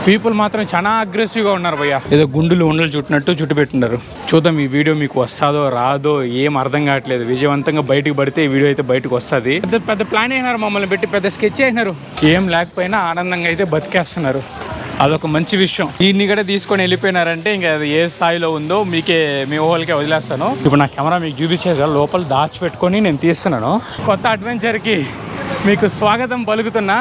People మాత్రం చాలా అగ్రెసివ్గా ఉన్నారు భయ్య ఏదో గుండులు ఉండలు చుట్టినట్టు చుట్టు పెట్టున్నారు చూద్దాం ఈ వీడియో మీకు వస్తుందో రాదో ఏం అర్థం కావట్లేదు విజయవంతంగా బయటికి పడితే ఈ వీడియో అయితే బయటకు వస్తుంది పెద్ద పెద్ద ప్లాన్ అయినారు మమ్మల్ని పెట్టి పెద్ద స్కెచ్ అయినారు ఏం లేకపోయినా ఆనందంగా అయితే బతికేస్తున్నారు అదొక మంచి విషయం దీన్ని కూడా తీసుకొని వెళ్ళిపోయినారంటే ఇంకా అది ఏ స్థాయిలో ఉందో మీకే మీ ఊహలకే వదిలేస్తాను ఇప్పుడు నా కెమెరా మీకు చూపించేసా లోపల దాచిపెట్టుకొని నేను తీస్తున్నాను కొత్త అడ్వెంచర్కి మీకు స్వాగతం పలుకుతున్నా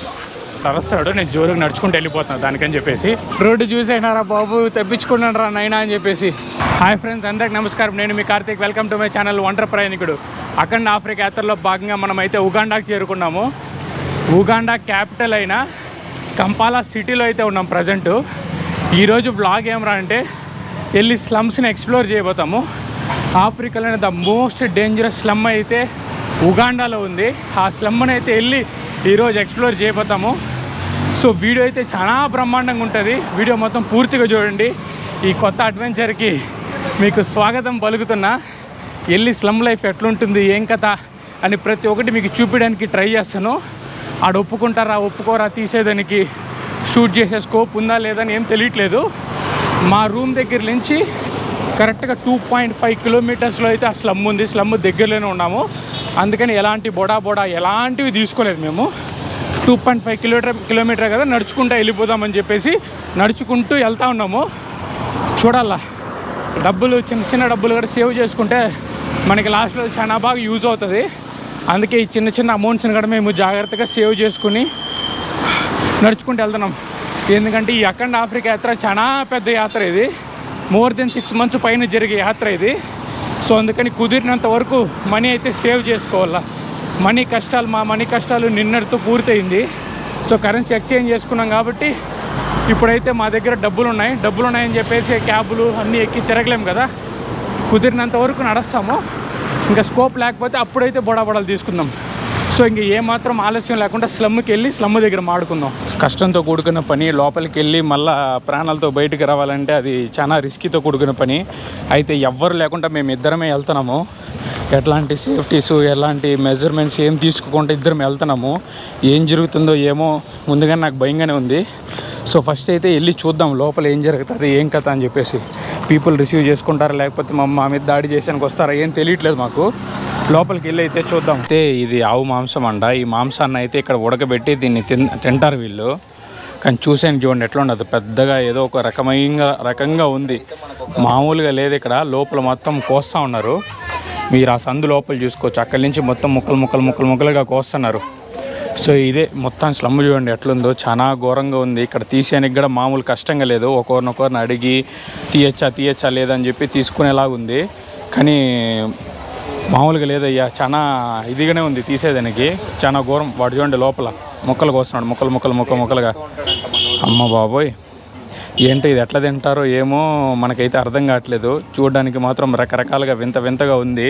వస్తాడు నేను జోరుగా నడుచుకుంటూ వెళ్ళిపోతున్నాను దానికని చెప్పేసి రోడ్డు చూసేనారా బాబు తెప్పించుకున్నాను రా నైనా అని చెప్పేసి హాయ్ ఫ్రెండ్స్ అందరికి నమస్కారం నేను మీ Karthik welcome to my channel ఒంటరి ప్రయాణికుడు అఖండ ఆఫ్రికా యాత్రలో భాగంగా మనం అయితే ఉగాండాకి చేరుకున్నాము ఉగాండా క్యాపిటల్ అయిన కంపాలా సిటీలో అయితే ఉన్నాం ప్రజెంటు ఈరోజు బ్లాగ్ ఏమరా అంటే వెళ్ళి స్లమ్స్ని ఎక్స్ప్లోర్ చేయబోతాము ఆఫ్రికాలోనే ద మోస్ట్ డేంజరస్ స్లమ్ అయితే ఉగాండాలో ఉంది ఆ స్లమ్ని అయితే వెళ్ళి ఈరోజు ఎక్స్ప్లోర్ చేయబోతాము సో వీడియో అయితే చాలా బ్రహ్మాండంగా ఉంటుంది వీడియో మొత్తం పూర్తిగా చూడండి ఈ కొత్త అడ్వెంచర్కి మీకు స్వాగతం పలుకుతున్నా వెళ్ళి స్లమ్ లైఫ్ ఎట్లుంటుంది ఏం కథ అని ప్రతి ఒక్కటి మీకు చూపించడానికి ట్రై చేస్తాను ఆడ ఒప్పుకుంటారా ఒప్పుకోరా తీసేదానికి షూట్ చేసే స్కోప్ ఉందా లేదా అని ఏం తెలియట్లేదు మా రూమ్ దగ్గర నుంచి కరెక్ట్గా టూ పాయింట్ ఫైవ్ కిలోమీటర్స్లో అయితే ఆ స్లమ్ ఉంది స్లమ్ దగ్గరలోనే ఉన్నాము అందుకని ఎలాంటి బొడా బొడా ఎలాంటివి తీసుకోలేదు మేము two point five kilometre kilometre కదా నడుచుకుంటూ వెళ్ళిపోదామని చెప్పేసి నడుచుకుంటూ వెళ్తా ఉన్నాము చూడాలా డబ్బులు చిన్న చిన్న డబ్బులు కూడా సేవ్ చేసుకుంటే మనకి లాస్ట్లో చాలా బాగా యూజ్ అవుతుంది అందుకే ఈ చిన్న చిన్న అమౌంట్స్ని కూడా మేము జాగ్రత్తగా సేవ్ చేసుకుని నడుచుకుంటూ వెళ్తున్నాం ఎందుకంటే ఈ అఖండ ఆఫ్రికా యాత్ర చాలా పెద్ద యాత్ర ఇది మోర్ దెన్ సిక్స్ మంత్స్ పైన జరిగే యాత్ర ఇది సో అందుకని కుదిరినంత వరకు మనీ అయితే సేవ్ చేసుకోవాలా మనీ కష్టాలు మా మనీ కష్టాలు నిన్నటితో పూర్తయింది సో కరెన్సీ ఎక్స్చేంజ్ చేసుకున్నాం కాబట్టి ఇప్పుడైతే మా దగ్గర డబ్బులు ఉన్నాయి డబ్బులు ఉన్నాయని చెప్పేసి క్యాబులు అన్నీ ఎక్కి తిరగలేం కదా కుదిరినంత వరకు నడుస్తాము ఇంకా స్కోప్ లేకపోతే అప్పుడైతే బొడాబొడలు తీసుకుందాం సో ఇంక ఏమాత్రం ఆలస్యం లేకుండా స్లమ్కి వెళ్ళి స్లమ్ దగ్గర మాడుకుందాం కష్టంతో కూడుకున్న పని లోపలికి వెళ్ళి మళ్ళా ప్రాణాలతో బయటికి రావాలంటే అది చాలా రిస్కీతో కూడుకున్న పని అయితే ఎవ్వరు లేకుండా మేము ఇద్దరమే వెళ్తున్నాము ఎట్లాంటి సేఫ్టీస్ ఎలాంటి మెజర్మెంట్స్ ఏం తీసుకోకుండా ఇద్దరం వెళ్తున్నాము ఏం జరుగుతుందో ఏమో ముందుగానే నాకు భయంగానే ఉంది సో ఫస్ట్ అయితే వెళ్ళి చూద్దాం లోపల ఏం జరుగుతుంది ఏం కథ అని చెప్పేసి పీపుల్ రిసీవ్ చేసుకుంటారా లేకపోతే మా మా మీద దాడి చేసానికి వస్తారా ఏం తెలియట్లేదు మాకు లోపలికి వెళ్ళి అయితే చూద్దాం అయితే ఇది ఆవు మాంసం అంట ఈ మాంసాన్ని అయితే ఇక్కడ ఉడకబెట్టి దీన్ని తిన్ తింటారు వీళ్ళు కానీ చూసాను చూడండి ఎట్లా ఉండదు పెద్దగా ఏదో ఒక రకమైన రకంగా ఉంది మామూలుగా లేదు ఇక్కడ లోపల మొత్తం కోస్తూ ఉన్నారు మీరు ఆ సందు లోపల చూసుకోవచ్చు అక్కడి నుంచి మొత్తం ముక్కలు ముక్కలు ముక్కలు ముక్కలుగా కోస్తున్నారు సో ఇదే మొత్తం స్లమ్ చూడండి ఎట్లుందో చాలా ఘోరంగా ఉంది ఇక్కడ తీసేయడానికి కూడా మామూలు కష్టంగా లేదు ఒకరినొకరిని అడిగి తీయచ్చా తీయచ్చా లేదని చెప్పి తీసుకునేలాగా ఉంది కానీ మామూలుగా లేదయ్యా చాలా ఇదిగానే ఉంది తీసేదానికి చాలా ఘోరం వాడు చూడండి లోపల ముక్కలు కోస్తున్నాడు ముక్కలు ముక్కలు ముక్కలు ముక్కలుగా అమ్మ బాబోయ్ ఏంటి ఇది ఎట్లా తింటారో ఏమో మనకైతే అర్థం కావట్లేదు చూడడానికి మాత్రం రకరకాలుగా వింత వింతగా ఉంది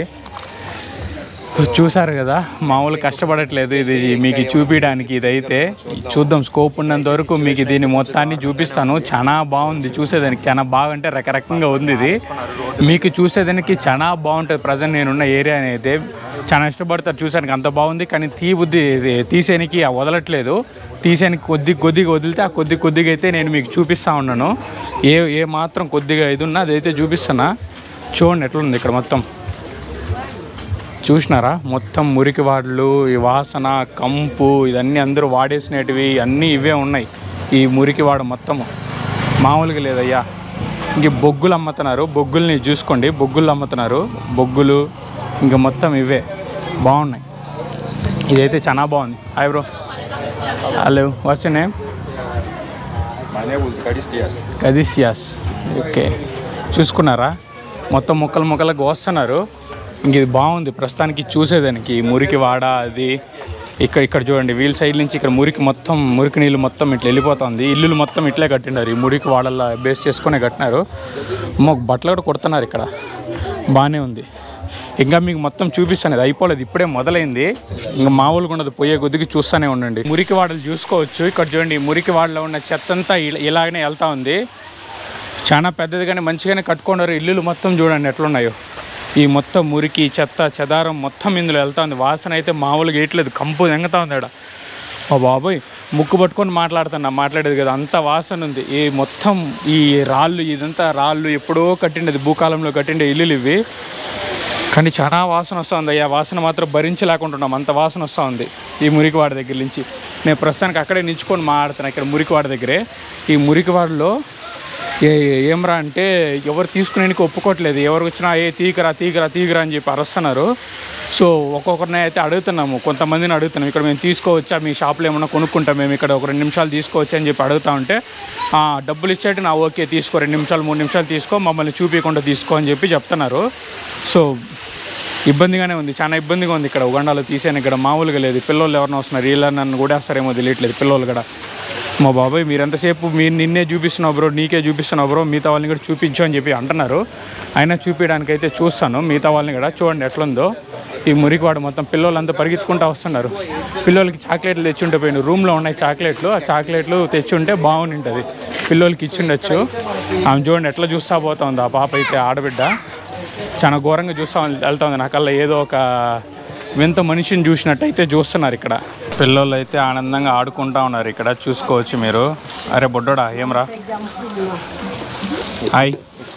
చూసారు కదా మామూలు కష్టపడట్లేదు ఇది మీకు చూపించడానికి ఇదైతే చూద్దాం స్కోప్ ఉన్నంత వరకు మీకు దీని మొత్తాన్ని చూపిస్తాను చాలా బాగుంది చూసేదానికి చాలా బాగుంటే రకరకంగా ఉంది ఇది మీకు చూసేదానికి చాలా బాగుంటుంది ప్రజెంట్ నేనున్న ఏరియా అయితే చాలా ఇష్టపడతారు చూసానికి అంత బాగుంది కానీ తీ బుద్ధి ఇది తీసేనికి వదలట్లేదు తీసేనికి కొద్ది కొద్దిగా వదిలితే ఆ కొద్ది కొద్దిగా అయితే నేను మీకు చూపిస్తా ఉన్నాను ఏ ఏ మాత్రం కొద్దిగా ఇది ఉన్నా అదైతే చూపిస్తున్నా చూడండి ఎట్లుంది ఇక్కడ మొత్తం చూసినారా మొత్తం మురికి వాడలు ఈ వాసన కంపు ఇదన్నీ అందరూ వాడేసినటివి అన్నీ ఇవే ఉన్నాయి ఈ మురికి వాడ మొత్తము మామూలుగా లేదయ్యా ఇంక బొగ్గులు అమ్ముతున్నారు బొగ్గుల్ని చూసుకోండి బొగ్గులు అమ్ముతున్నారు బొగ్గులు ఇంకా మొత్తం ఇవే బాగున్నాయి ఇదైతే చాలా బాగుంది hi bro hello what's name My name is Caristias. కదిసియాస్ ఓకే చూసుకున్నారా మొత్తం ముక్కలు ముక్కలుగా వస్తున్నారు ఇంక ఇది బాగుంది ప్రస్తుతానికి చూసేదానికి ఈ మురికి వాడ అది ఇక్కడ ఇక్కడ చూడండి వీల్ సైడ్ నుంచి ఇక్కడ మురికి మొత్తం మురికి నీళ్ళు మొత్తం ఇట్లా వెళ్ళిపోతుంది ఇల్లులు మొత్తం ఇట్లే కట్టినారు ఈ మురికి వాడల్లా బేస్ చేసుకునే కట్టినారు మాకు బట్టలు కూడా కుడుతున్నారు ఇక్కడ బాగానే ఉంది ఇంకా మీకు మొత్తం చూపిస్తాను ఇది అయిపోలేదు ఇప్పుడే మొదలైంది ఇంకా మామూలుగా ఉండదు పోయే కొద్దికి చూస్తూనే ఉండండి మురికి వాడలు చూసుకోవచ్చు ఇక్కడ చూడండి ఈ మురికి వాడలో ఉన్న చెత్త అంతా ఇలా- ఇలాగనే వెళ్తా ఉంది చాలా పెద్దదిగానే మంచిగానే కట్టుకున్నారు ఇల్లులు మొత్తం చూడండి ఎట్లున్నాయో ఈ మొత్తం మురికి చెత్త చెదారం మొత్తం ఇందులో వెళ్తా ఉంది వాసన అయితే మామూలుగా వేయట్లేదు కంపు ఎంగుతా ఉంది ఆడ మా బాబోయ్ ముక్కు పట్టుకొని మాట్లాడుతున్నా మాట్లాడేది కదా అంత వాసన ఉంది ఈ మొత్తం ఈ రాళ్ళు ఇదంతా రాళ్ళు ఎప్పుడో కట్టిండేది భూకాలంలో కట్టిండే ఇల్లులు ఇవి కానీ చాలా వాసన వస్తుంది అయ్యా వాసన మాత్రం భరించలేకుంటున్నాం అంత వాసన వస్తూ ఉంది ఈ మురికివాడ దగ్గర నుంచి నేను ప్రస్తుతానికి అక్కడే నిల్చుకొని మాట్లాడుతున్నా ఇక్కడ మురికివాడ దగ్గరే ఈ మురికివాడలో ఏ ఏమరా అంటే ఎవరు తీసుకునేందుకు ఒప్పుకోవట్లేదు ఎవరు వచ్చినా ఏ తీకరా తీకరా తీకరా అని చెప్పి అరుస్తున్నారు సో ఒక్కొక్కరిని అయితే అడుగుతున్నాము కొంతమందిని అడుగుతున్నాం ఇక్కడ మేము తీసుకోవచ్చా మీ షాప్లో ఏమన్నా కొనుక్కుంటాం మేము ఇక్కడ ఒక రెండు నిమిషాలు తీసుకోవచ్చా అని చెప్పి అడుగుతా ఉంటే "ఆ, డబ్బులు ఇచ్చేటి నా ఓకే తీసుకో రెండు నిమిషాలు మూడు నిమిషాలు తీసుకో మమ్మల్ని చూపించకుండా తీసుకో అని చెప్పి చెప్తున్నారు సో ఇబ్బందిగానే ఉంది చాలా ఇబ్బందిగా ఉంది ఇక్కడ ఉగండాలో తీసాను ఇక్కడ మామూలుగా లేదు పిల్లలు ఎవరైనా వస్తున్నారు వీళ్ళని నన్ను కూడా వేస్తారేమో తెలియట్లేదు పిల్లలు కూడా మా బాబాయ్ మీరు ఎంతసేపు మీరు నిన్నే చూపిస్తున్నావు బ్రో నీకే చూపిస్తున్నావు బ్రో మిగతా వాళ్ళని కూడా చూపించు అని చెప్పి అంటున్నారు అయినా చూపించడానికి అయితే చూస్తాను మిగతా వాళ్ళని కూడా చూడండి ఎట్లుందో ఈ మురికివాడు మొత్తం పిల్లలంతా పరిగెత్తుకుంటూ వస్తున్నారు పిల్లలకి చాక్లెట్లు తెచ్చుంటే పోయిన రూమ్లో ఉన్నాయి చాక్లెట్లు ఆ చాక్లెట్లు తెచ్చుంటే బాగుండి ఉంటుంది పిల్లలకి ఇచ్చిండొచ్చు ఆమె చూడండి ఎట్లా చూస్తా పోతా ఉంది ఆ పాప అయితే ఆడబిడ్డ చాలా ఘోరంగా చూస్తా వెళ్తా ఉంది నాకల్లా ఏదో ఒక వింత మనిషిని చూసినట్టయితే చూస్తున్నారు ఇక్కడ పిల్లలు అయితే ఆనందంగా ఆడుకుంటా ఉన్నారు ఇక్కడ చూసుకోవచ్చు మీరు అరే బొడ్డోడా ఏమ్రా హాయ్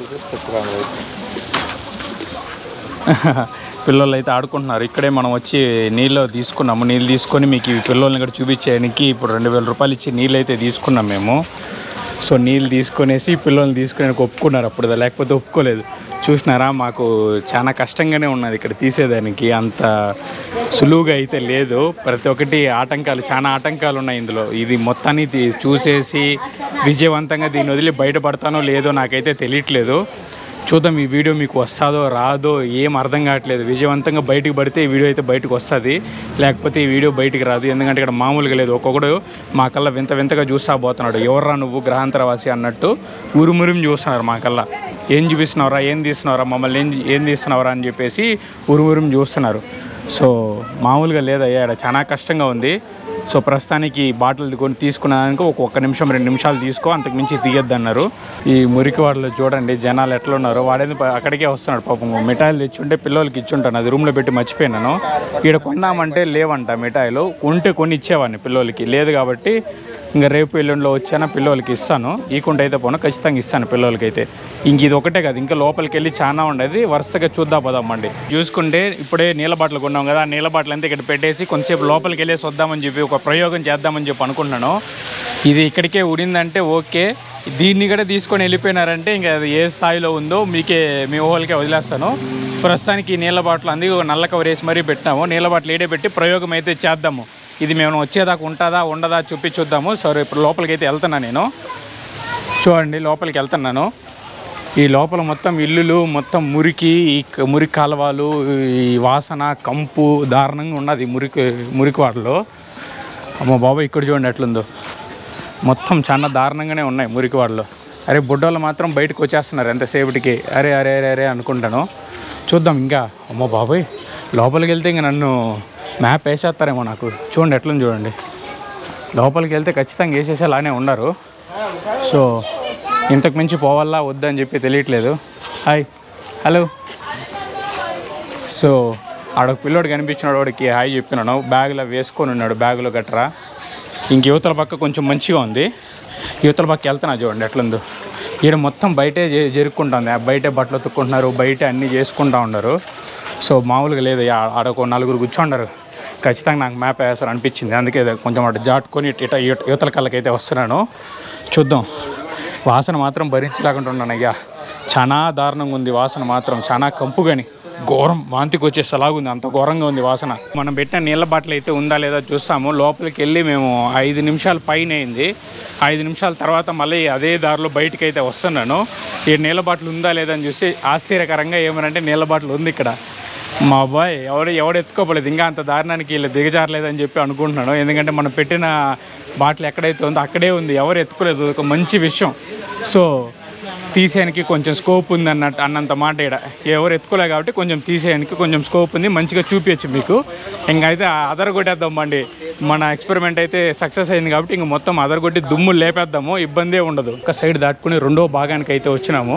పిల్లలు అయితే ఆడుకుంటున్నారు ఇక్కడే మనం వచ్చి నీళ్ళు తీసుకున్నాము నీళ్ళు తీసుకొని మీకు ఈ పిల్లల్ని కూడా చూపించేయడానికి ఇప్పుడు రెండు వేల రూపాయలు ఇచ్చి నీళ్ళు అయితే తీసుకున్నాం మేము సో నీళ్ళు తీసుకొనేసి పిల్లల్ని తీసుకుని ఒప్పుకున్నారు అప్పుడు లేకపోతే ఒప్పుకోలేదు చూసినారా మాకు చాలా కష్టంగానే ఉన్నది ఇక్కడ తీసేదానికి అంత సులువుగా అయితే లేదు ప్రతి ఒక్కటి ఆటంకాలు చాలా ఆటంకాలు ఉన్నాయి ఇందులో ఇది మొత్తాన్ని తీ- చూసేసి విజయవంతంగా దీన్ని వదిలి బయటపడతానో లేదో నాకైతే తెలియట్లేదు చూద్దాం ఈ వీడియో మీకు వస్తుందో రాదో ఏం అర్థం కావట్లేదు విజయవంతంగా బయటికి పడితే ఈ వీడియో అయితే బయటకు వస్తుంది లేకపోతే ఈ వీడియో బయటికి రాదు ఎందుకంటే ఇక్కడ మామూలుగా లేదు ఒక్కొక్కడు మా కల్లా వింత వింతగా చూస్తా పోతున్నాడు ఎవర్రా నువ్వు గ్రహాంతరవాసి అన్నట్టు ఉరుమురిమి చూస్తున్నారు మా కల్లా ఏం చూపిస్తున్నావురా ఏం తీస్తున్నావురా మమ్మల్ని ఏం ఏం తీస్తున్నావురా అని చెప్పేసి ఉరుమురిమి చూస్తున్నారు సో మామూలుగా లేదయ్యా ఇక్కడ చాలా కష్టంగా ఉంది సో ప్రస్తుతానికి బాటిల్ కొని తీసుకున్నాక ఒక ఒక్క నిమిషం రెండు నిమిషాలు తీసుకో అంతకు మించి తీయద్దు అన్నారు ఈ మురికి వాడలో చూడండి జనాలు ఎట్లా ఉన్నారో వాడేది ప- అక్కడికే వస్తున్నాడు పాపం మిఠాయిలు తెచ్చుంటే పిల్లలకి ఇచ్చుంటాను అది రూమ్లో పెట్టి మర్చిపోయినాను ఇక్కడ కొందామంటే లేవంట మిఠాయిలు ఉంటే కొన్ని ఇచ్చేవాడిని పిల్లలకి లేదు కాబట్టి ఇంకా రేపు ఎల్లుండిలో వచ్చానా పిల్లలకి ఇస్తాను ఈకుంటే అయితే పోను ఖచ్చితంగా ఇస్తాను పిల్లలకి అయితే ఇంక ఇది ఒకటే కాదు ఇంకా లోపలికి వెళ్ళి చాలా ఉండేది వరుసగా చూద్దాం పోదామండి చూసుకుంటే ఇప్పుడే నీళ్ళ బాటలు కొన్నాం కదా ఆ నీళ్ళ బాటలు అంతా ఇక్కడ పెట్టేసి కొంచెంసేపు లోపలికి వెళ్ళేసి వద్దామని చెప్పి ఒక ప్రయోగం చేద్దామని చెప్పి అనుకుంటున్నాను ఇది ఇక్కడికే ఉడిందంటే ఓకే దీన్ని కూడా తీసుకొని వెళ్ళిపోయినారంటే ఇంకా అది ఏ స్థాయిలో ఉందో మీకే మీ ఊహలకే వదిలేస్తాను ప్రస్తుతానికి ఈ నీళ్ళ బాటలు అందుకు ఒక నల్ల కవర్ వేసి మరీ పెట్టినాము నీళ్ళ బాటలు ఏడే పెట్టి ప్రయోగం అయితే చేద్దాము ఇది మేము వచ్చేదాకా ఉంటుందా ఉండదా చూపి చూద్దాము సరే ఇప్పుడు లోపలికి అయితే వెళ్తున్నా నేను చూడండి లోపలికి వెళ్తున్నాను ఈ లోపల మొత్తం ఇల్లులు మొత్తం మురికి ఈ క- మురికి కాలువలు ఈ వాసన కంపు దారుణంగా ఉన్నది మురికి మురికి వాటిలో అమ్మ బాబా ఇక్కడ చూడండి ఎట్లుందో మొత్తం చాలా దారుణంగానే ఉన్నాయి మురికి వాడలో అరే బుడ్డోళ్ళు మాత్రం బయటకు వచ్చేస్తున్నారు ఎంతసేపటికి అరే అరే అరే అరే అనుకుంటాను చూద్దాం ఇంకా అమ్మ బాబాయ్ లోపలికి వెళ్తే ఇంకా నన్ను మ్యాప్ వేసేస్తారేమో నాకు చూడండి ఎట్లుంది చూడండి లోపలికి వెళ్తే ఖచ్చితంగా వేసేసి అలానే ఉన్నారు సో ఇంతకు మించి పోవాలా వద్దని చెప్పి తెలియట్లేదు హాయ్ హలో సో ఆడొక పిల్లోడు కనిపించినాడు వాడికి హాయ్ చెప్పినాను బ్యాగ్లో వేసుకొని ఉన్నాడు బ్యాగులో గట్రా ఇంక యువతల పక్క కొంచెం మంచిగా ఉంది యువతల పక్క వెళ్తున్నా చూడండి ఎట్లుందో ఈడ మొత్తం బయటే జ- జరుపుకుంటుంది బయటే బట్టలు ఉతుక్కుంటున్నారు బయట అన్నీ చేసుకుంటా ఉన్నారు సో మామూలుగా లేదు ఆ- ఆడ ఒక నలుగురు కూర్చోండారు ఖచ్చితంగా నాకు మ్యాప్ వేస్తారు అనిపించింది అందుకే కొంచెం అటు జాటుకొని ఇటు ఇట ఇటు- యువతల కళ్ళకైతే వస్తున్నాను చూద్దాం వాసన మాత్రం భరించలేకుండా ఉన్నాను అయ్యా చాలా దారుణంగా ఉంది వాసన మాత్రం చాలా కంపు కానీ ఘోరం వాంతికి వచ్చేసేలాగుంది అంత ఘోరంగా ఉంది వాసన మనం పెట్టిన నీళ్ళ బాటిల్ అయితే ఉందా లేదా చూస్తాము లోపలికి వెళ్ళి మేము ఐదు నిమిషాల పైన అయింది ఐదు నిమిషాల తర్వాత మళ్ళీ అదే దారిలో బయటికి అయితే వస్తున్నాను ఈ నీళ్ళ బాటిల్ ఉందా లేదా అని చూసి ఆశ్చర్యకరంగా ఏమనంటే నీళ్ళ బాటిల్ ఉంది ఇక్కడ మా అబ్బాయి ఎవడు ఎవడు ఎత్తుకోపోలేదు ఇంకా అంత దారుణానికి వీళ్ళు దిగజారలేదని చెప్పి అనుకుంటున్నాను ఎందుకంటే మనం పెట్టిన బాటిల్ ఎక్కడైతే ఉందో అక్కడే ఉంది ఎవరు ఎత్తుకోలేదు ఒక మంచి విషయం సో తీసేయడానికి కొంచెం స్కోప్ ఉంది అన్నట్టు అన్నంత మాట ఇక్కడ ఎవరు ఎత్తుకోలే కాబట్టి కొంచెం తీసేయడానికి కొంచెం స్కోప్ ఉంది మంచిగా చూపించచ్చు మీకు ఇంకైతే అదరగొట్టేద్దాం బండి మన ఎక్స్పెరిమెంట్ అయితే సక్సెస్ అయింది కాబట్టి ఇంక మొత్తం అదరగొట్టి దుమ్ము లేపేద్దాము ఇబ్బందే ఉండదు ఒక సైడ్ దాటుకుని రెండో భాగానికి అయితే వచ్చినాము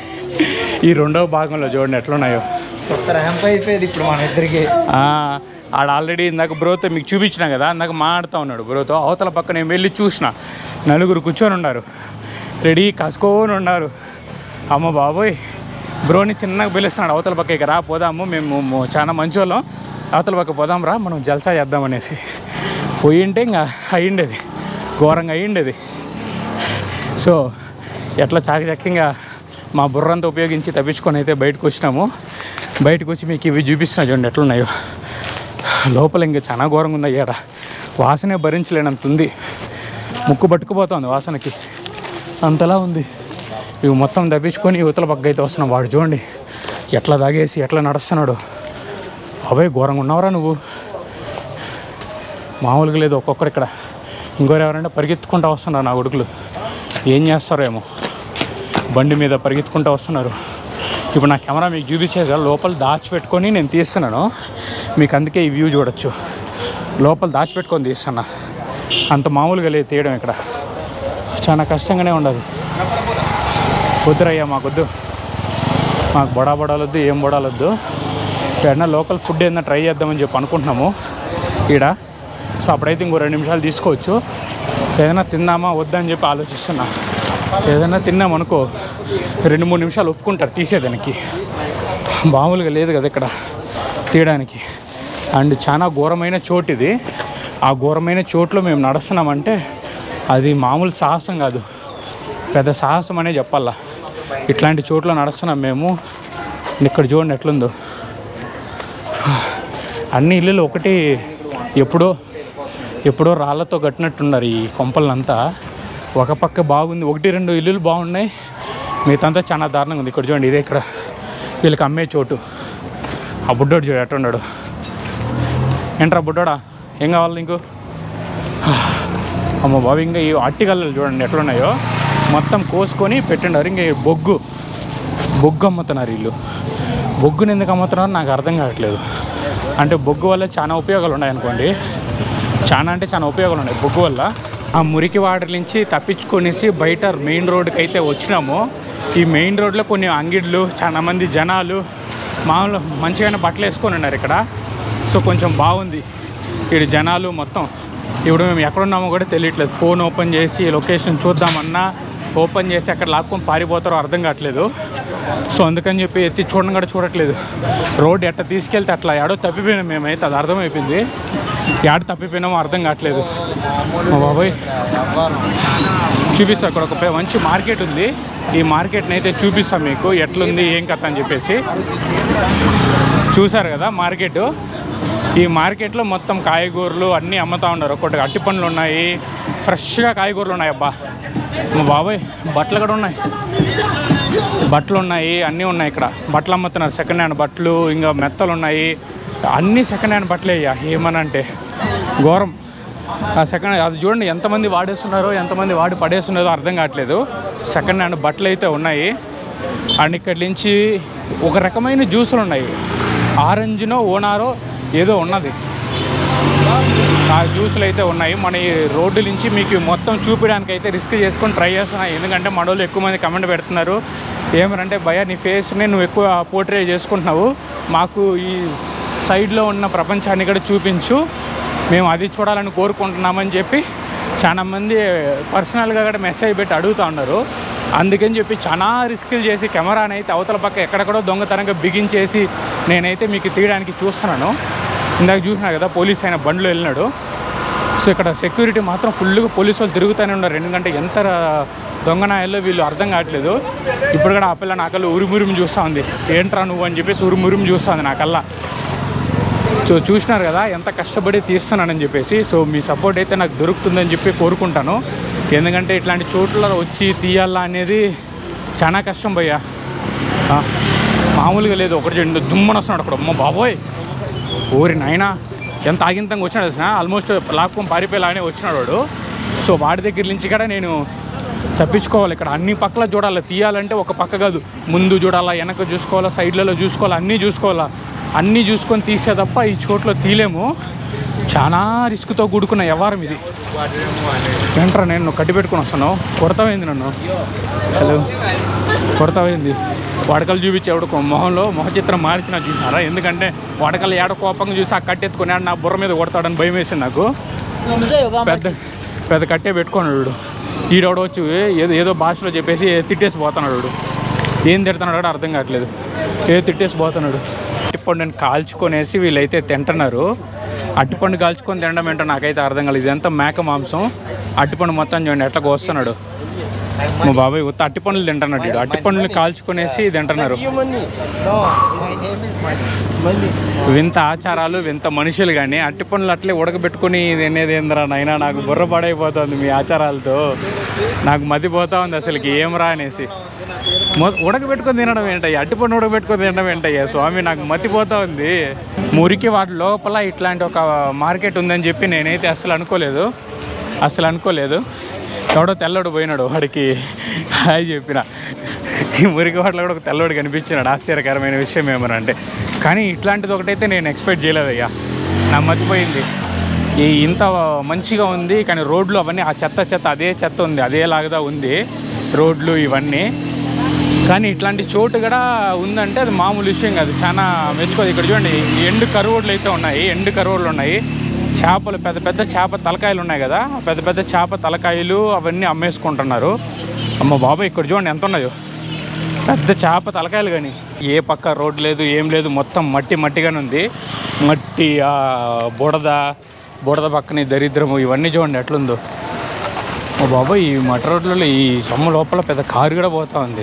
ఈ రెండో భాగంలో చూడండి ఎట్లున్నాయో కొత్త ర్యాంప్ అయిపోయేది ఇప్పుడు మన ఇద్దరికి ఆ, ఆడ ఆల్రెడీ ఇందాక బ్రోతో మీకు చూపించిన కదా ఇందాక మాట్లాడుతూ ఉన్నాడు బ్రోతో అవతల పక్క నేను వెళ్ళి చూసిన నలుగురు కూర్చొని ఉన్నారు రెడీ కసుకోని ఉన్నారు అమ్మ బాబోయ్ బ్రోని చిన్నగా పిలుస్తున్నాడు అవతల పక్క ఇక రా పోదాము మేము ము- చాలా మంచి వాళ్ళం అవతల పక్క పోదాం రా మనం జల్సా చేద్దాం అనేసి పోయింటే ఇంకా అయ్యిండేది ఘోరంగా అయ్యిండేది సో ఎట్లా చాకచక్యంగా మా బుర్రంతా ఉపయోగించి తప్పించుకొని అయితే బయటకు వచ్చినాము బయటకు వచ్చి మీకు ఇవి చూపిస్తున్నా చూడండి ఎట్లున్నాయో లోపల ఇంకా చాలా ఘోరంగా ఉంది అయ్యాడ వాసనే భరించలేనంత ఉంది ముక్కు పట్టుకుపోతుంది వాసనకి అంతలా ఉంది ఇవి మొత్తం తప్పించుకొని యువతల పక్క అయితే వస్తున్నాం వాడు చూడండి ఎట్లా తాగేసి ఎట్లా నడుస్తున్నాడు అబ్బాయి ఘోరంగా ఉన్నావురా నువ్వు మామూలుగా లేదు ఒక్కొక్కరు ఇక్కడ ఇంకోరు ఎవరైనా పరిగెత్తుకుంటూ వస్తున్నారు నా కొడుకులు ఏం చేస్తారో ఏమో బండి మీద పరిగెత్తుకుంటూ వస్తున్నారు ఇప్పుడు నా కెమెరా మీకు చూపించేది లోపల దాచిపెట్టుకొని నేను తీస్తున్నాను మీకు అందుకే ఈ వ్యూ చూడొచ్చు లోపల దాచిపెట్టుకొని తీస్తున్నా అంత మామూలుగా లేదు తీయడం ఇక్కడ చాలా కష్టంగానే ఉండదు వద్దురయ్యా మాకొద్దు మాకు బొడా బొడాలొద్దు ఏం బొడాలొద్దు ఏదైనా లోకల్ ఫుడ్ ఏదైనా ట్రై చేద్దామని చెప్పి అనుకుంటున్నాము ఈడ సో అప్పుడైతే ఇంకో రెండు నిమిషాలు తీసుకోవచ్చు ఏదైనా తిందామా వద్దా అని చెప్పి ఆలోచిస్తున్నా ఏదైనా తిన్నామనుకో రెండు మూడు నిమిషాలు ఒప్పుకుంటారు తీసేదానికి మామూలుగా లేదు కదా ఇక్కడ తీయడానికి అండ్ చాలా ఘోరమైన చోటు ఇది ఆ ఘోరమైన చోట్లో మేము నడుస్తున్నామంటే అది మామూలు సాహసం కాదు పెద్ద సాహసం అనే చెప్పాలా ఇట్లాంటి చోట్ల నడుస్తున్నాం మేము ఇక్కడ చూడండి ఎట్లుందో అన్ని ఇల్లులు ఒకటి ఎప్పుడో ఎప్పుడో రాళ్ళతో కట్టినట్టున్నారు ఈ కొంపలంతా ఒక పక్క బాగుంది ఒకటి రెండు ఇల్లులు బాగున్నాయి మిగతాంతా చాలా దారుణంగా ఉంది ఇక్కడ చూడండి ఇదే ఇక్కడ వీళ్ళకి అమ్మే చోటు ఆ బుడ్డోడు చూడు ఎట్టున్నాడు ఏంట్రా బుడ్డోడా ఏం కావాలి నీకు అమ్మ బాబు ఇంకా ఈ అట్టిగల్లలు చూడండి ఎట్లున్నాయో మొత్తం కోసుకొని పెట్టిండారు ఇంకా ఈ బొగ్గు బొగ్గు అమ్ముతున్నారు వీళ్ళు బొగ్గుని ఎందుకు అమ్ముతున్నారు నాకు అర్థం కావట్లేదు అంటే బొగ్గు వల్ల చాలా ఉపయోగాలు ఉన్నాయనుకోండి చాలా అంటే చాలా ఉపయోగాలు ఉన్నాయి బొగ్గు వల్ల ఆ మురికి వాటర్ నుంచి తప్పించుకొనేసి బయట మెయిన్ రోడ్కి అయితే వచ్చినాము ఈ మెయిన్ రోడ్లో కొన్ని అంగిడ్లు చాలా మంది జనాలు మామూలు మంచిగానే బట్టలు వేసుకొని ఉన్నారు ఇక్కడ సో కొంచెం బాగుంది ఇక్కడ జనాలు మొత్తం ఇప్పుడు మేము ఎక్కడున్నామో కూడా తెలియట్లేదు ఫోన్ ఓపెన్ చేసి లొకేషన్ చూద్దామన్నా ఓపెన్ చేసి అక్కడ లాక్కొని పారిపోతారో అర్థం కావట్లేదు సో అందుకని చెప్పి ఎత్తి చూడడం కూడా చూడట్లేదు రోడ్ ఎట్ట తీసుకెళ్తే అట్లా ఎడో తప్పిపోయినాం మేమైతే అది అర్థమైపోయింది ఎడ తప్పిపోయినామో అర్థం కావట్లేదు మా బాబాయ్ చూపిస్తా అక్కడ ఒక పె- మంచి మార్కెట్ ఉంది ఈ మార్కెట్ని అయితే చూపిస్తాం మీకు ఎట్లుంది ఏం కథ అని చెప్పేసి చూసారు కదా మార్కెట్ ఈ మార్కెట్లో మొత్తం కాయగూరలు అన్నీ అమ్ముతా ఉన్నారు ఒక్కొక్కటి అట్టి పండ్లు ఉన్నాయి ఫ్రెష్గా కాయగూరలు ఉన్నాయి అబ్బా మా బాబాయ్ బట్టలు కూడా ఉన్నాయి బట్టలు ఉన్నాయి అన్నీ ఉన్నాయి ఇక్కడ బట్టలు అమ్ముతున్నారు సెకండ్ హ్యాండ్ బట్టలు ఇంకా మెత్తలు ఉన్నాయి అన్నీ సెకండ్ హ్యాండ్ బట్టలే అయ్యా ఏమనంటే ఘోరం ఆ సెకండ్ అది చూడండి ఎంతమంది వాడేస్తున్నారో ఎంతమంది వాడి పడేస్తున్నారో అర్థం కావట్లేదు సెకండ్ హ్యాండ్ బట్టలు అయితే ఉన్నాయి అండ్ ఇక్కడి నుంచి ఒక రకమైన జ్యూసులు ఉన్నాయి ఆరెంజ్నో ఓనారో ఏదో ఉన్నది ఆ జ్యూసులు అయితే ఉన్నాయి మన ఈ రోడ్డు నుంచి మీకు మొత్తం చూపించడానికి అయితే రిస్క్ చేసుకొని ట్రై చేస్తున్నాను ఎందుకంటే మన వాళ్ళు ఎక్కువ మంది కమెంట్ పెడుతున్నారు ఏమనంటే భయ నీ ఫేస్ని నువ్వు ఎక్కువ పోర్ట్రే చేసుకుంటున్నావు మాకు ఈ సైడ్లో ఉన్న ప్రపంచాన్ని కూడా చూపించు మేము అది చూడాలని కోరుకుంటున్నామని చెప్పి చాలా మంది పర్సనల్గా కూడా మెసేజ్ పెట్టి అడుగుతూ ఉన్నారు అందుకని చెప్పి చాలా రిస్కులు చేసి కెమెరాని అయితే అవతల పక్క ఎక్కడెక్కడో దొంగతనంగా బిగించేసి నేనైతే మీకు తీయడానికి చూస్తున్నాను ఇందాక చూసినా కదా పోలీస్ ఆయన బండిలో వెళ్ళినాడు సో ఇక్కడ సెక్యూరిటీ మాత్రం ఫుల్గా పోలీసు వాళ్ళు తిరుగుతూనే ఉన్నారు ఎందుకంటే ఎంత దొంగనాయాల్లో వీళ్ళు అర్థం కావట్లేదు ఇప్పుడు కూడా ఆ పిల్ల నాకల్లా ఉరిమురిమి చూస్తూ ఉంది ఏంట్రా నువ్వు అని చెప్పేసి ఉరిమురిమి చూస్తూ ఉంది నాకల్లా సో చూసినారు కదా ఎంత కష్టపడి తీస్తున్నానని చెప్పేసి సో మీ సపోర్ట్ అయితే నాకు దొరుకుతుందని చెప్పి కోరుకుంటాను ఎందుకంటే ఇట్లాంటి చోట్ల వచ్చి తీయాలా అనేది చాలా కష్టం భయ్యా ఆ, మామూలుగా లేదు ఒకటి రెండు దుమ్మని వస్తున్నాడు అక్కడ అమ్మ బాబోయ్ ఊరి నాయనా ఎంత ఆగింతంగా వచ్చినాడు వచ్చిన ఆల్మోస్ట్ లాక్కొని పారిపోయేలాగానే వచ్చినాడు వాడు సో వాడి దగ్గర నుంచి కూడా నేను తప్పించుకోవాలి ఇక్కడ అన్ని పక్కల చూడాలి తీయాలంటే ఒక పక్క కాదు ముందు చూడాలా వెనక చూసుకోవాలా సైడ్లలో చూసుకోవాలా అన్నీ చూసుకోవాలా అన్నీ చూసుకొని తీసే తప్ప ఈ చోట్ల తీలేము చాలా రిస్క్తో కూడుకున్న వ్యవహారం ఇది ఏంట్రా నేను నువ్వు కట్టి పెట్టుకొని వస్తున్నావు కొడతామైంది నన్ను హలో కొడతామైంది వడకలు చూపించేవాడు కొ- మొహంలో మొహ చిత్రం మార్చిన చూసినారా ఎందుకంటే వడకలు ఏడ కోపంగా చూసి ఆ కట్టెత్తుకుని ఆడు నా బుర్ర మీద కొడతాడని భయం వేసింది నాకు పెద్ద పెద్ద కట్టే పెట్టుకున్నాడు ఈడోడు వచ్చి ఏదో ఏదో భాషలో చెప్పేసి తిట్టేసి పోతున్నాడు వీడు. ఏం తిడుతున్నాడో కూడా అర్థం కావట్లేదు ఏదో తిట్టేసి పోతున్నాడు అట్టిపండు నేను కాల్చుకొనేసి వీళ్ళైతే తింటున్నారు అట్టిపండు కాల్చుకొని తినడం ఏంటో నాకైతే అర్థం కాలేదు ఇదంతా మేక మాంసం అట్టిపండు మొత్తం చూడండి ఎట్లా కోస్తున్నాడు మా బాబాయ్ ఉత్త అట్టిపండ్లు తింటున్నాడు వీడు అట్టిపండ్లని కాల్చుకొనేసి తింటున్నారు వింత ఆచారాలు వింత మనుషులు కానీ అట్టి పనులు అట్లే ఉడకబెట్టుకుని తినేది ఏందిరా నాయనా నాకు బుర్ర పడైపోతుంది మీ ఆచారాలతో నాకు మతిపోతా ఉంది అసలుకి ఏం రా అనేసి మొ- ఉడకబెట్టుకొని తినడం ఏంటయ్యా అట్టి పండు ఉడకబెట్టుకొని తినడం ఏంటయ్యా స్వామి నాకు మతిపోతా ఉంది మురికి వాటి లోపల ఇట్లాంటి ఒక మార్కెట్ ఉందని చెప్పి నేనైతే అసలు అనుకోలేదు అసలు అనుకోలేదు ఎవడో తెల్లడు పోయినాడు వాడికి హాయ్ చెప్పిన ఈ మురికి వాటిలో కూడా ఒక తెల్లవాడు కనిపించినాడు ఆశ్చర్యకరమైన విషయం ఏమనంటే కానీ ఇట్లాంటిది ఒకటైతే నేను ఎక్స్పెక్ట్ చేయలేదయ్యా నా మతిపోయింది ఈ ఇంత మంచిగా ఉంది కానీ రోడ్లు అవన్నీ ఆ చెత్త చెత్త అదే చెత్త ఉంది అదేలాగా ఉంది రోడ్లు ఇవన్నీ కానీ ఇట్లాంటి చోటు కూడా ఉందంటే అది మామూలు విషయం కాదు చాలా మెచ్చుకోదు ఇక్కడ చూడండి ఈ ఎండు కరువులు అయితే ఉన్నాయి ఎండు కరువులు ఉన్నాయి చేపలు పెద్ద పెద్ద చేప తలకాయలు ఉన్నాయి కదా పెద్ద పెద్ద చేప తలకాయలు అవన్నీ అమ్మేసుకుంటున్నారు అమ్మ బాబాయ్ ఇక్కడ చూడండి ఎంత ఉన్నాయో పెద్ద చేప తలకాయలు కానీ ఏ పక్క రోడ్ లేదు ఏం లేదు మొత్తం మట్టి మట్టిగానే ఉంది మట్టి ఆ బుడద బుడద పక్కన ఈ దరిద్రము ఇవన్నీ చూడండి ఎట్లుందో ఓ బాబాయ్ ఈ మట్ట రోడ్లలో ఈ సొమ్ము లోపల పెద్ద కారు కూడా పోతా ఉంది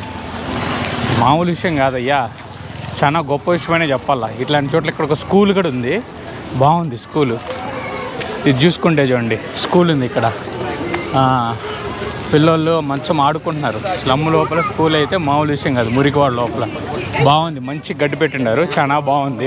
మామూలు విషయం కాదయ్యా చాలా గొప్ప విషయమనే చెప్పాలా ఇట్లాంటి చోట్ల ఇక్కడ ఒక స్కూల్ కూడా ఉంది బాగుంది స్కూలు ఇది చూసుకుంటే చూడండి స్కూల్ ఉంది ఇక్కడ ఆ, పిల్లోళ్ళు మంచం ఆడుకుంటున్నారు స్లమ్ లోపల స్కూల్ అయితే మామూలు విషయం కాదు మురికివాడ లోపల బాగుంది మంచి గడ్డి పెట్టిండారు చాలా బాగుంది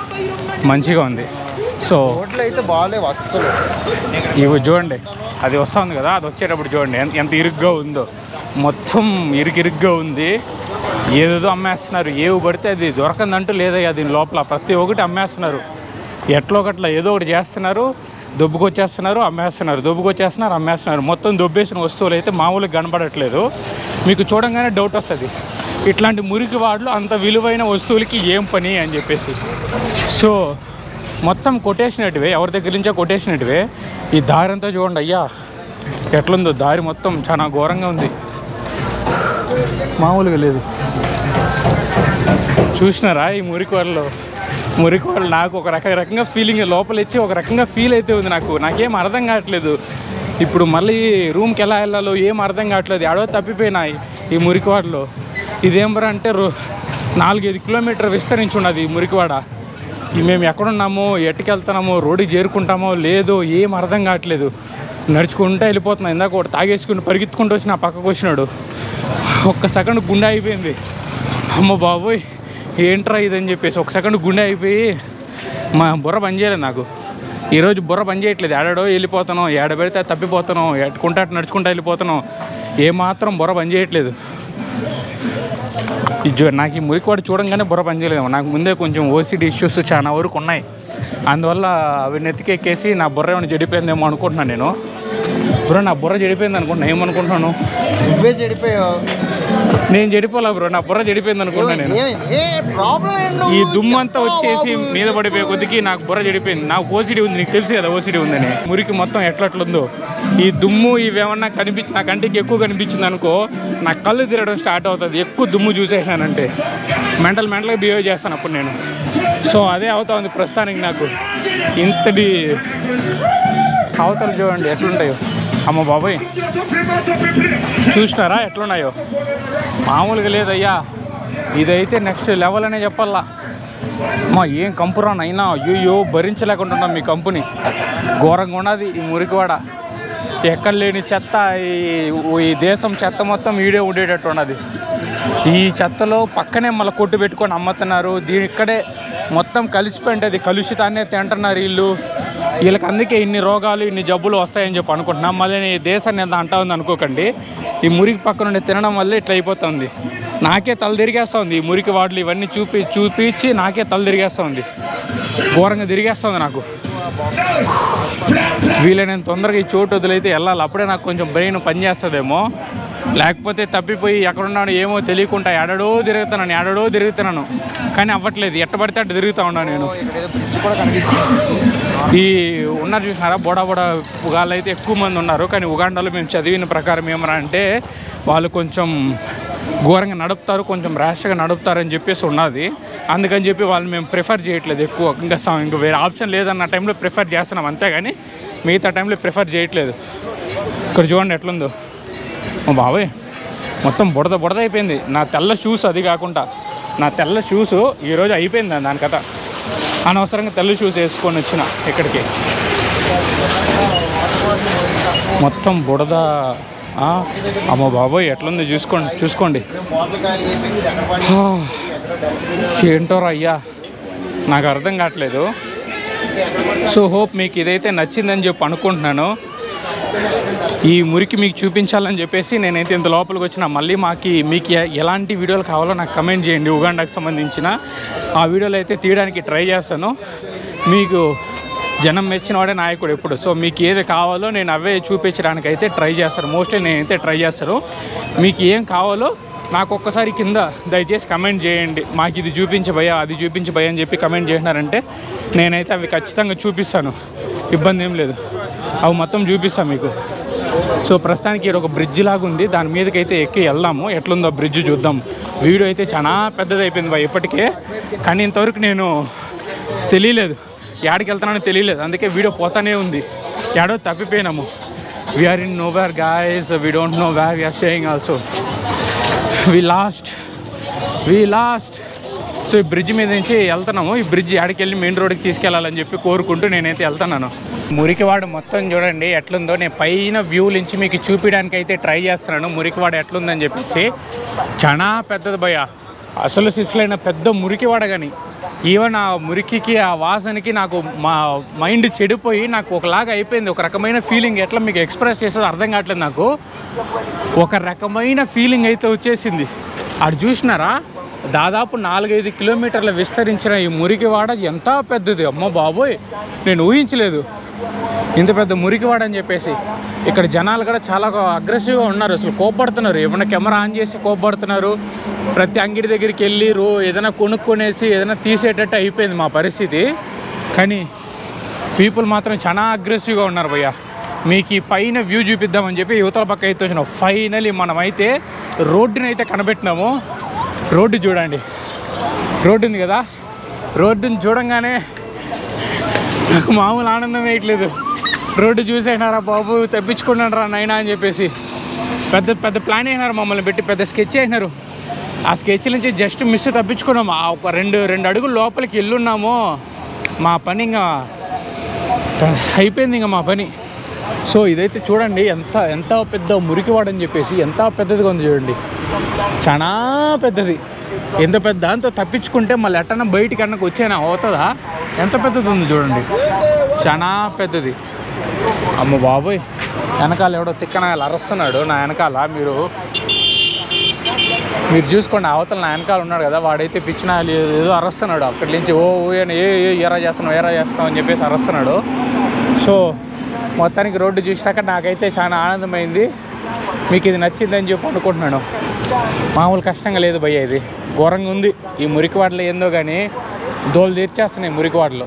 మంచిగా ఉంది సో రోడ్లు అయితే బాగాలేవు అస్సలు ఇవి చూడండి అది వస్తుంది కదా అది వచ్చేటప్పుడు చూడండి ఎంత- ఎంత ఇరుగ్గా ఉందో మొత్తం ఇరుకిరుగ్గా ఉంది ఏదేదో అమ్మేస్తున్నారు ఏవి పడితే అది దొరకందంటూ లేదయ్యా దీని లోపల ప్రతి ఒక్కటి అమ్మేస్తున్నారు ఎట్లో ఒకట్లా ఏదో ఒకటి చేస్తున్నారు దొబ్బుకొచ్చేస్తున్నారు అమ్మేస్తున్నారు దొబ్బుకొచ్చేస్తున్నారు అమ్మేస్తున్నారు మొత్తం దొబ్బేసిన వస్తువులు అయితే మామూలుగా కనబడట్లేదు మీకు చూడంగానే డౌట్ వస్తుంది ఇట్లాంటి మురికి వాడలు అంత విలువైన వస్తువులకి ఏం పని అని చెప్పేసి సో మొత్తం కొట్టేసినట్టువే ఎవరి దగ్గర నుంచో కొట్టేసినట్టువే ఈ దారి అంతా చూడండి అయ్యా ఎట్లుందో దారి మొత్తం చాలా ఘోరంగా ఉంది మామూలుగా లేదు చూసినారా ఈ మురికి వాళ్ళు మురికి వాళ్ళు నాకు ఒక రక రకంగా ఫీలింగ్ లోపల ఇచ్చి ఒక రకంగా ఫీల్ అయితే ఉంది నాకు నాకేం అర్థం కావట్లేదు ఇప్పుడు మళ్ళీ రూమ్కి ఎలా వెళ్ళాలో ఏం అర్థం కావట్లేదు ఎడవ తప్పిపోయినాయి ఈ మురికివాడలో ఇదేం అంటే రో నాలుగైదు కిలోమీటర్ విస్తరించి ఉన్నది ఈ మురికివాడ ఈ మేము ఎక్కడున్నామో ఎట్టుకెళ్తున్నామో రోడ్డుకి చేరుకుంటామో లేదో ఏం అర్థం కావట్లేదు నడుచుకుంటూ వెళ్ళిపోతున్నాం ఇందాక ఒకటి తాగేసుకుని పరిగెత్తుకుంటూ వచ్చి నా పక్కకు వచ్చినాడు ఒక్క సెకండ్ గుండె అయిపోయింది అమ్మ బాబోయ్ ఏంట్రా ఇదని చెప్పేసి ఒక సెకండ్ గుండె అయిపోయి మా బుర్ర పని చేయలేదు నాకు ఈరోజు బుర్ర పని చేయట్లేదు ఏడాడో వెళ్ళిపోతాను ఏడ పెడితే తప్పిపోతాను ఎట్టుకుంటా అటు నడుచుకుంటా వెళ్ళిపోతాను ఏమాత్రం బుర్ర పని చేయట్లేదు ఈ జో నాకు ఈ మురికివాడు చూడంగానే బుర్ర పని చేయలేదు నాకు ముందే కొంచెం ఓసిడి ఇష్యూస్ చాలా వరకు ఉన్నాయి అందువల్ల అవి నెత్తికెక్కేసి నా బుర్ర ఏమైనా చెడిపోయిందేమో అనుకుంటున్నాను నేను బ్రో నా బుర్ర చెడిపోయింది అనుకుంటున్నాను ఏమనుకుంటున్నాను నువ్వే చెడిపోయావు నేను చెడిపోలే బ్రో నా బుర్ర చెడిపోయింది అనుకున్నాను నేను ఏమైంది? ఏ ప్రాబ్లం ఏంటి ఈ నువ్వు? దుమ్ము అంతా చెప్తావా వచ్చేసి బాబు? మీద పడిపోయే కొద్దికి నాకు బుర్ర చెడిపోయింది నాకు ఓసిడి ఉంది నీకు తెలుసు కదా ఓసిడి ఉందని మురికి మొత్తం ఎట్లట్లుందో ఈ దుమ్ము ఇవేమన్నా కనిపించి నా కంటికి ఎక్కువ కనిపించింది అనుకో నా కళ్ళు తిరగడం స్టార్ట్ అవుతుంది ఎక్కువ దుమ్ము చూసేసానంటే మెంటల్ మెంటల్గా బిహేవ్ చేస్తాను అప్పుడు నేను సో అదే అవుతా ఉంది ప్రస్తుతానికి నాకు ఇంతటి అవతలు చూడండి ఎట్లుంటాయో అమ్మ బాబాయ్ చూసినారా ఎట్లున్నాయో మామూలుగా లేదయ్యా ఇదైతే నెక్స్ట్ లెవెల్ అనే చెప్పాలా మా ఏం కంపురాన్ అయినా అయ్యో భరించలేకుంటున్నాం మీ కంపెనీ ఘోరంగా ఉన్నది ఈ మురికివాడ ఎక్కడ లేని చెత్త ఈ ఈ దేశం చెత్త మొత్తం ఈడే ఉండేటట్టు ఉన్నది ఈ చెత్తలో పక్కనే మళ్ళీ కొట్టు పెట్టుకొని అమ్ముతున్నారు దీని ఇక్కడే మొత్తం కలిసిపోయింది అది కలుషితాన్నే తింటున్నారు వీళ్ళు వీళ్ళకి అందుకే ఇన్ని రోగాలు ఇన్ని జబ్బులు వస్తాయని చెప్పి అనుకుంటున్నాం మళ్ళీ ఈ దేశాన్ని ఎంత అంటా ఉంది అనుకోకండి ఈ మురికి పక్క నుండి తినడం వల్ల ఇట్లా అయిపోతుంది నాకే తల తిరిగేస్తూ ఉంది ఈ మురికి వాడలు ఇవన్నీ చూపి చూపించి నాకే తల తిరిగేస్తూ ఉంది ఘోరంగా తిరిగేస్తుంది నాకు వీలైనంత తొందరగా ఈ చోటు వదిలైతే వెళ్ళాలి అప్పుడే నాకు కొంచెం బ్రెయిన్ పనిచేస్తుందేమో లేకపోతే తప్పిపోయి ఎక్కడున్నాను ఏమో తెలియకుండా ఎడడో తిరుగుతున్నాను ఎడడో తిరుగుతున్నాను కానీ అవ్వట్లేదు ఎట్ట పడితే అట్ట తిరుగుతూ ఉన్నాను నేను ఇక్కడ ఏదో బ్రిడ్జ్ కూడా కనిపిస్తుంది ఈ ఉన్నారు చూసినారా బోడా బోడా ఉగాళ్ళు అయితే ఎక్కువ మంది ఉన్నారు కానీ ఉగాండాలో మేము చదివిన ప్రకారం ఏమరా అంటే వాళ్ళు కొంచెం ఘోరంగా నడుపుతారు కొంచెం ర్యాష్గా నడుపుతారని చెప్పేసి ఉన్నది అందుకని చెప్పి వాళ్ళు మేము ప్రిఫర్ చేయట్లేదు ఎక్కువ ఇంకా స- ఇంకా వేరే ఆప్షన్ లేదన్న టైంలో ప్రిఫర్ చేస్తున్నాం అంతేగాని మిగతా టైంలో ప్రిఫర్ చేయట్లేదు ఇక్కడ చూడండి ఎట్లుందో మా బాబాయ్ మొత్తం బుడద బుడద అయిపోయింది నా తెల్ల షూస్ అది కాకుండా నా తెల్ల షూస్ ఈరోజు అయిపోయింది దాని కథ అనవసరంగా తెల్ల షూస్ వేసుకొని వచ్చిన ఇక్కడికి మొత్తం బుడద ఆ, అమ్మ బాబోయ్ ఎట్లుంది చూసుకోండి చూసుకోండి మోతకాయలు వేసి ఇది ఎక్కడ పడి ఆ, ఏంటోరా అయ్యా నాకు అర్థం కావట్లేదు సో హోప్ మీకు ఇదైతే నచ్చిందని చెప్పి అనుకుంటున్నాను ఈ మురికి మీకు చూపించాలని చెప్పేసి నేనైతే ఇంత లోపలికి వచ్చిన మళ్ళీ మాకి మీకు ఎ- ఎలాంటి వీడియోలు కావాలో నాకు కమెంట్ చేయండి ఉగాండాకి సంబంధించిన ఆ వీడియోలు అయితే తీయడానికి ట్రై చేస్తాను మీకు జనం మెచ్చిన వాడే నాయకుడు ఎప్పుడు సో మీకు ఏది కావాలో నేను అవే చూపించడానికి అయితే ట్రై చేస్తాను మోస్ట్లీ నేనైతే ట్రై చేస్తాను మీకు ఏం కావాలో నాకు ఒక్కసారి కింద దయచేసి కమెంట్ చేయండి మాకు ఇది చూపించి భయ అది చూపించి భయ అని చెప్పి కమెంట్ చేసినారంటే నేనైతే అవి ఖచ్చితంగా చూపిస్తాను ఇబ్బంది ఏం లేదు అవి మొత్తం చూపిస్తాను మీకు సో ప్రస్తుతానికి ఇక్కడ ఒక బ్రిడ్జ్ లాగా ఉంది దాని మీదకి అయితే ఎక్కి వెళ్దాము ఎట్లుందో బ్రిడ్జ్ చూద్దాం వీడియో అయితే చాలా పెద్దది అయిపోయింది బాయ్ ఇప్పటికే కానీ ఇంతవరకు నేను తెలియలేదు యాడికి వెళ్తున్నానో తెలియలేదు అందుకే వీడియో పోతానే ఉంది యాడో తప్పిపోయినాము we are in nowhere guys we don't know where we are staying also we lost we lost so ఈ బ్రిడ్జ్ మీద నుంచి వెళ్తున్నాము ఈ బ్రిడ్జ్ ఆడికి వెళ్ళి మెయిన్ రోడ్కి తీసుకెళ్ళాలని చెప్పి కోరుకుంటూ నేనైతే వెళ్తున్నాను మురికివాడ మొత్తం చూడండి ఎట్లుందో నేను పైన వ్యూ నుంచి మీకు చూపించడానికి అయితే ట్రై చేస్తున్నాను మురికివాడ ఎట్లుందని చెప్పేసి చాలా పెద్దది భయ అసలు సిస్లైన పెద్ద మురికివాడ కానీ ఈవెన్ ఆ మురికికి ఆ వాసనకి నాకు మా మైండ్ చెడిపోయి నాకు ఒకలాగా అయిపోయింది ఒక రకమైన ఫీలింగ్ ఎట్లా మీకు ఎక్స్ప్రెస్ చేసేది అర్థం కావట్లేదు నాకు ఒక రకమైన ఫీలింగ్ అయితే వచ్చేసింది అది చూసినారా దాదాపు నాలుగైదు కిలోమీటర్ల విస్తరించిన ఈ మురికివాడ ఎంత పెద్దది అమ్మ బాబోయ్ నేను ఊహించలేదు ఇంత పెద్ద మురికివాడ అని చెప్పేసి ఇక్కడ జనాలు కూడా చాలా అగ్రెసివ్గా ఉన్నారు అసలు కోప్పడుతున్నారు ఏమన్నా కెమెరా ఆన్ చేసి కోప్పడుతున్నారు ప్రతి అంగిడి దగ్గరికి వెళ్ళి రో ఏదైనా కొనుక్కొనేసి ఏదైనా తీసేటట్టు అయిపోయింది మా పరిస్థితి కానీ పీపుల్ మాత్రం చాలా అగ్రెసివ్గా ఉన్నారు భయ్య మీకు ఈ పైన వ్యూ చూపిద్దామని చెప్పి యువతల పక్క అయితే వచ్చినాం ఫైనలీ మనమైతే రోడ్డుని అయితే కనబెట్టినాము రోడ్డు చూడండి రోడ్డు ఉంది కదా రోడ్డుని చూడంగానే నాకు మామూలు ఆనందం వేయట్లేదు రోడ్డు చూసేసినారా బాబు తెప్పించుకున్నాడు రా నైనా అని చెప్పేసి పెద్ద పెద్ద ప్లాన్ అయినారు మమ్మల్ని పెట్టి పెద్ద స్కెచ్ అయినారు ఆ స్కెచ్ నుంచి జస్ట్ మిస్ తప్పించుకున్నాము ఆ ఒక రెండు రెండు అడుగులు లోపలికి వెళ్ళున్నాము మా పని ఇంకా అయిపోయింది ఇంకా మా పని సో ఇదైతే చూడండి ఎంత ఎంత పెద్ద మురికివాడని చెప్పేసి ఎంత పెద్దదిగా ఉంది చూడండి చాలా పెద్దది ఎంత పెద్ద దాంతో తప్పించుకుంటే మళ్ళీ ఎట్టన్నా బయటికి అన్నకు వచ్చేనా అవుతుందా ఎంత పెద్దది ఉంది చూడండి చాలా పెద్దది అమ్మ బాబోయ్ వెనకాల ఎవడో తిక్కనాయాలు అరస్తున్నాడు నా వెనకాల మీరు మీరు చూసుకోండి అవతల నా వెనకాల ఉన్నాడు కదా వాడైతే పిచ్చిన ఏదో అరస్తున్నాడు అక్కడి నుంచి ఓ ఓ అని ఏ ఏ ఎరా చేస్తున్నావు ఎరా చేస్తున్నావు అని చెప్పేసి అరస్తున్నాడు సో మొత్తానికి రోడ్డు చూసినాక నాకైతే చాలా ఆనందమైంది మీకు ఇది నచ్చిందని చెప్పి అనుకుంటున్నాను మామూలు కష్టంగా లేదు భయ్య ఇది ఘోరంగా ఉంది ఈ మురికివాడలో ఏందో కానీ దోలు తీర్చేస్తున్నాయి మురికివాడలో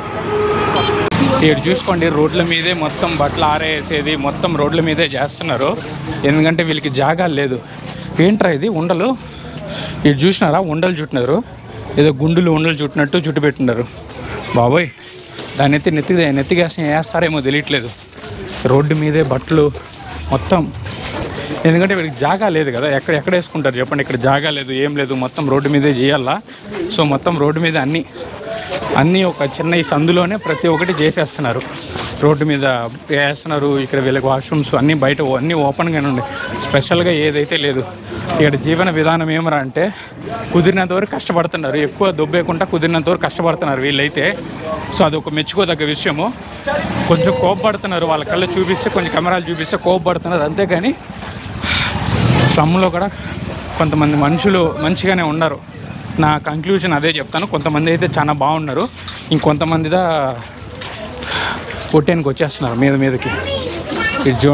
ఇక్కడ చూసుకోండి రోడ్ల మీదే మొత్తం బట్టలు ఆరేసేది మొత్తం రోడ్ల మీదే చేస్తున్నారు ఎందుకంటే వీళ్ళకి జాగాలు లేదు ఏంట్రా ఇది ఉండలు ఇది చూసినారా ఉండలు చుట్టినారు ఏదో గుండులు ఉండలు చుట్టినట్టు చుట్టు పెట్టినారు బాబోయ్ దాన్ని ఎత్తి నెత్తి నెత్తిగేసిన వేస్తారేమో తెలియట్లేదు రోడ్డు మీదే బట్టలు మొత్తం ఎందుకంటే వీళ్ళకి జాగా లేదు కదా ఎక్కడ ఎక్కడ వేసుకుంటారు చెప్పండి ఇక్కడ జాగా లేదు ఏం లేదు మొత్తం రోడ్డు మీదే చేయాలా సో మొత్తం రోడ్డు మీద అన్నీ అన్నీ ఒక చిన్న ఈ సందులోనే ప్రతి ఒక్కటి చేసేస్తున్నారు రోడ్డు మీద వేస్తున్నారు ఇక్కడ వీళ్ళకి వాష్రూమ్స్ అన్నీ బయట అన్నీ ఓపెన్గానే ఉన్నాయి స్పెషల్గా ఏదైతే లేదు ఇక్కడ జీవన విధానం ఏమరా అంటే కుదిరినంత వరకు కష్టపడుతున్నారు ఎక్కువ దొబ్బేకుండా కుదిరినంత వరకు కష్టపడుతున్నారు వీళ్ళైతే సో అది ఒక మెచ్చుకోదగ్గ విషయము కొంచెం కోపపడుతున్నారు వాళ్ళ కళ్ళు చూపిస్తే కొంచెం కెమెరాలు చూపిస్తే కోపపడుతున్నారు అంతేగాని స్లమ్లో కూడా కొంతమంది మనుషులు మంచిగానే ఉన్నారు నా కంక్లూజన్ అదే చెప్తాను కొంతమంది అయితే చాలా బాగున్నారు ఇంకొంతమందిదా కొట్టేనికి వచ్చేస్తున్నారు మీద మీదకి ఇది చూడండి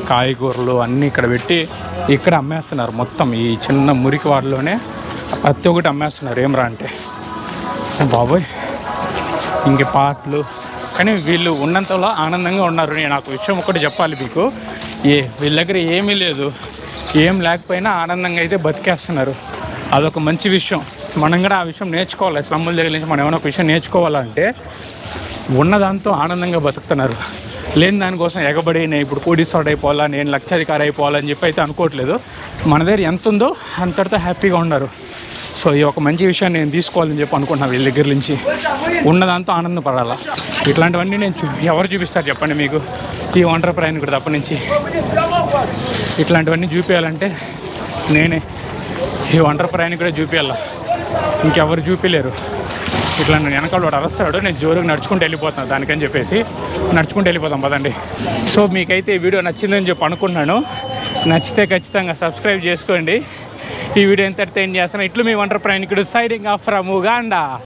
కాయగూరలు అన్నీ ఇక్కడ పెట్టి ఇక్కడ అమ్మేస్తున్నారు మొత్తం ఈ చిన్న మురికి వాడలోనే ప్రతి ఒక్కటి అమ్మేస్తున్నారు ఏమరా అంటే బాబోయ్ ఇంక పాటలు కానీ వీళ్ళు ఉన్నంతలో ఆనందంగా ఉన్నారు నేను నాకు విషయం ఒకటి చెప్పాలి మీకు ఏ వీళ్ళ దగ్గర ఏమీ లేదు ఏం లేకపోయినా ఆనందంగా అయితే బతికేస్తున్నారు అదొక మంచి విషయం మనం కూడా ఆ విషయం నేర్చుకోవాలి స్లమ్ముల దగ్గర నుంచి మనం ఏమైనా ఒక విషయం నేర్చుకోవాలంటే ఉన్నదాంతో ఆనందంగా బతుకుతున్నారు లేని దానికోసం ఎగబడి నేను ఇప్పుడు కోటీశ్వరుడు అయిపోవాలా నేను లక్షాధికారి అయిపోవాలని చెప్పి అయితే అనుకోవట్లేదు మన దగ్గర ఎంత ఉందో అంతటితో హ్యాపీగా ఉన్నారు సో ఈ ఒక మంచి విషయాన్ని నేను తీసుకోవాలని చెప్పి అనుకుంటున్నాను వీళ్ళ దగ్గర నుంచి ఉన్నదాంతో ఆనందపడాలా ఇట్లాంటివన్నీ నేను చూ ఎవరు చూపిస్తారు చెప్పండి మీకు ఈ ఒంటరి ప్రయాణికుడు తప్ప నుంచి ఇట్లాంటివన్నీ చూపించాలంటే నేనే ఈ ఒంటరి ప్రయాణికుడే చూపించాల ఇంకెవరు చూపించలేరు ఇట్లా నేను వెనకాల వాడు అరస్తాడు నేను జోరుగా నడుచుకుంటూ వెళ్ళిపోతాను దానికని చెప్పేసి నడుచుకుంటూ వెళ్ళిపోతాం పదండి సో మీకైతే ఈ వీడియో నచ్చిందని చెప్పి అనుకున్నాను నచ్చితే ఖచ్చితంగా సబ్స్క్రైబ్ చేసుకోండి ఈ వీడియో ఎంత ఎంటర్టైన్ చేస్తాను ఇట్లు మీ వంటర్ ప్రయాణికుడు సైడింగ్ ఆఫ్ ఫ్రమ్ ఉగాండా